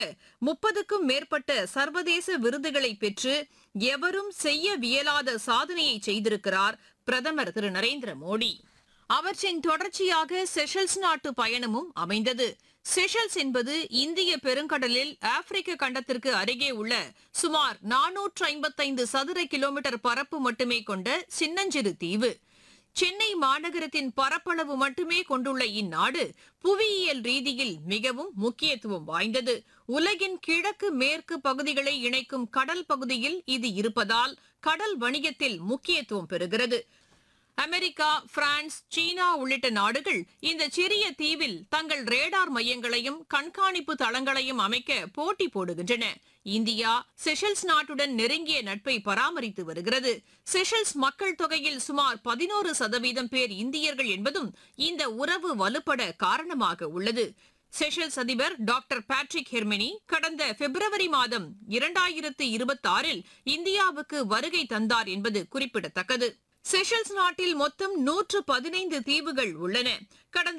முப்பதுக்கும் மேற்பட்ட சர்வதேச விருதுகளை பெற்று எவரும் செய்ய வியலாத சாதனையை செய்திருக்கிறார் பிரதமர் திரு நரேந்திர மோடி அவற்றின் தொடர்ச்சியாக செஷல்ஸ் நாட்டு பயணமும் அமைந்தது செஷல்ஸ் என்பது இந்திய பெருங்கடலில் ஆப்பிரிக்க கண்டத்திற்கு அருகே உள்ள சுமார் நானூற்று ஐம்பத்தைந்து சதுர கிலோமீட்டர் பரப்பு மட்டுமே கொண்ட சின்னஞ்சிறு தீவு சென்னை மாநகரத்தின் பரப்பளவு மட்டுமே கொண்டுள்ள இந்நாடு புவியியல் ரீதியில் மிகவும் முக்கியத்துவம் வாய்ந்தது உலகின் கிழக்கு மேற்கு பகுதிகளை இணைக்கும் கடல் பகுதியில் இது இருப்பதால் கடல் வணிகத்தில் முக்கியத்துவம் பெறுகிறது அமெரிக்கா பிரான்ஸ் சீனா உள்ளிட்ட நாடுகள் இந்த சிறிய தீவில் தங்கள் ரேடார் மையங்களையும் கண்காணிப்பு தளங்களையும் அமைக்க போட்டி போடுகின்றன இந்தியா செஷல்ஸ் நாட்டுடன் நெருங்கிய நட்பை பராமரித்து வருகிறது செஷல்ஸ் மக்கள் தொகையில் சுமார் பதினோரு சதவீதம் பேர் இந்தியர்கள் என்பதும் இந்த உறவு வலுப்பட காரணமாக உள்ளது செஷல்ஸ் அதிபர் டாக்டர் பேட்ரிக் ஹெர்மினி கடந்த பிப்ரவரி மாதம் இரண்டாயிரத்து இருபத்தி ஆறில் இந்தியாவுக்கு வருகை தந்தார் என்பது குறிப்பிடத்தக்கது செஷல்ஸ் நாட்டில் மொத்தம் நூற்று பதினைந்து தீவுகள் உள்ளன கடந்த